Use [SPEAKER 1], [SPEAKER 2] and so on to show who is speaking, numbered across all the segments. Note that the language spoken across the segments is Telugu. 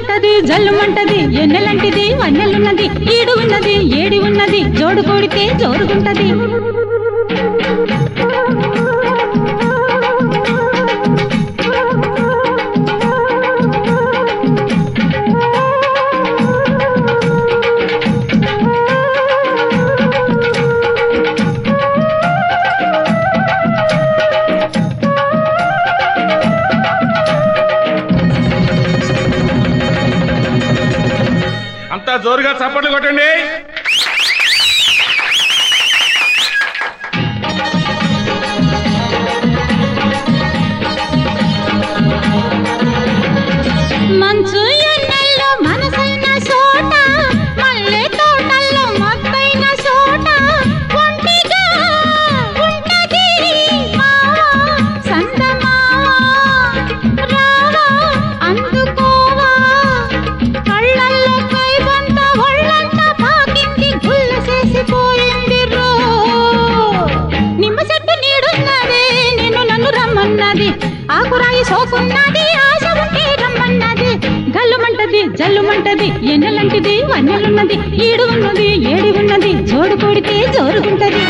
[SPEAKER 1] గల్లుమంటది జల్లుమంటది ఎన్నెలంటిది వన్నెలున్నది ఈడు ఉన్నది ఏడి ఉన్నది జోడు కొడితే జోరుగుంటది
[SPEAKER 2] అంతా జోరుగా చప్పట్లు కొట్టండి
[SPEAKER 1] మంచు ఎన్నెల్లో మనసైన చోట మల్లె తోటల్లో మత్తైన చోట ఒంటిగా ఉంటది మావా సందమావా రావా అందుకోవా కళ్ళల్లో కైబంత ఒళ్ళంతా పాకింది గుల్ల చేసిపోయింది రో నిమ్మ చెట్టు నీడున్నది నిన్ను నన్ను రమ్మన్నది ఆకురాయి సోకున్నది ఆశ ఉంటే రమ్మన్నది గల్లుమంటది జల్లుమంటది ఎన్నెలంటిది వన్నెలున్నది ఈడు ఉన్నది ఏడి ఉన్నది జోడు కొడితే జోరుగుంటది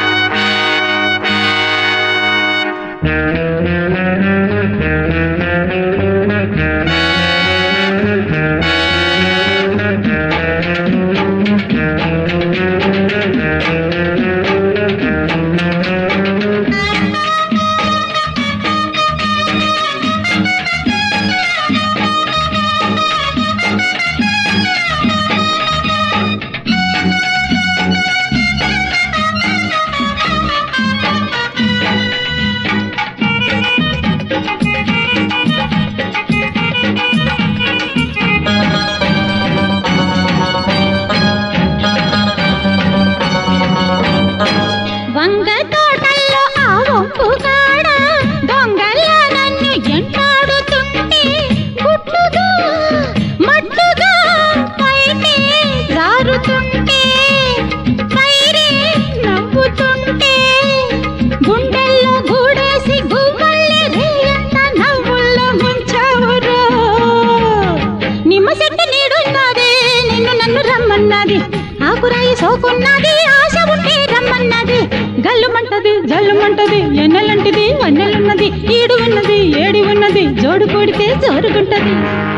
[SPEAKER 1] వంగ తోటల్లో ఆ వంపు కాడ దొంగల్లా నన్ను ఎంటాడుతుంటే గుట్టుగా మట్టుగా పైకి జారుతుంటే పైరే నవ్వుతుంటే గుండెల్లో గూడేసి గువ్వల్లి రేయంత నవ్వుల్లో ముంచావురో నిమ్మ చెట్టు నీడున్నది నిన్ను నన్ను రమ్మన్నది ఆకురాయి సోకున్నది ఆశ ఉంటే రమ్మన్నది గల్లుమంటది జల్లుమంటది ఎన్నెలంటిది వన్నెలున్నది ఈడు ఉన్నది ఏడి ఉన్నది జోడు కొడితే జోరుగుంటది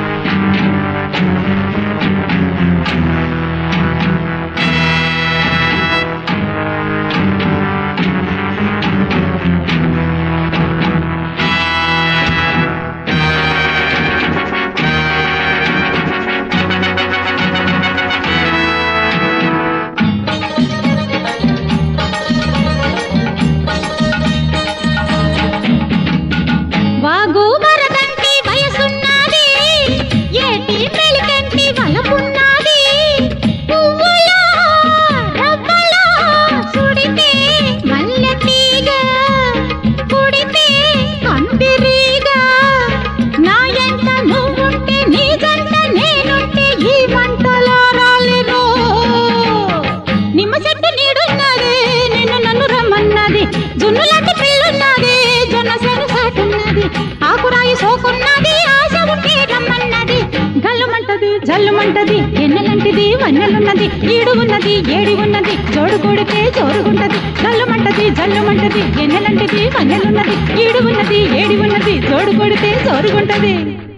[SPEAKER 1] వాగు వరదంటి వయసున్నది ఏటి మెలికంటి వలపున్నది పువ్వులా రవ్వలా సుడితే మల్లె తీగ కుడితే కందిరీగా నా ఎంట నువ్వుంటే నీ జంట నేనుంటే ఈ మంటలో రాలిరో నిమ్మ చెట్టు నీడున్నది నిన్ను నన్ను రమ్మన్నది జున్నులాంటి పిల్లున్నది జొన్న సెను సాటున్నది ఆకురాయి సోకున్నది ఆశ ఉంటే రమ్మన్నది గల్లుమంటది జల్లుమంటది ఎన్నెలంటిది వన్నెలున్నది ఈడు ఉన్నది ఏడి ఉన్నది జోడు కొడితే జోరుగుంటది గల్లుమంటది జల్లుమంటది ఎన్నెలంటిది వన్నెలున్నది ఈడు ఉన్నది ఏడి ఉన్నది జోడు కొడితే జోరుగుంటది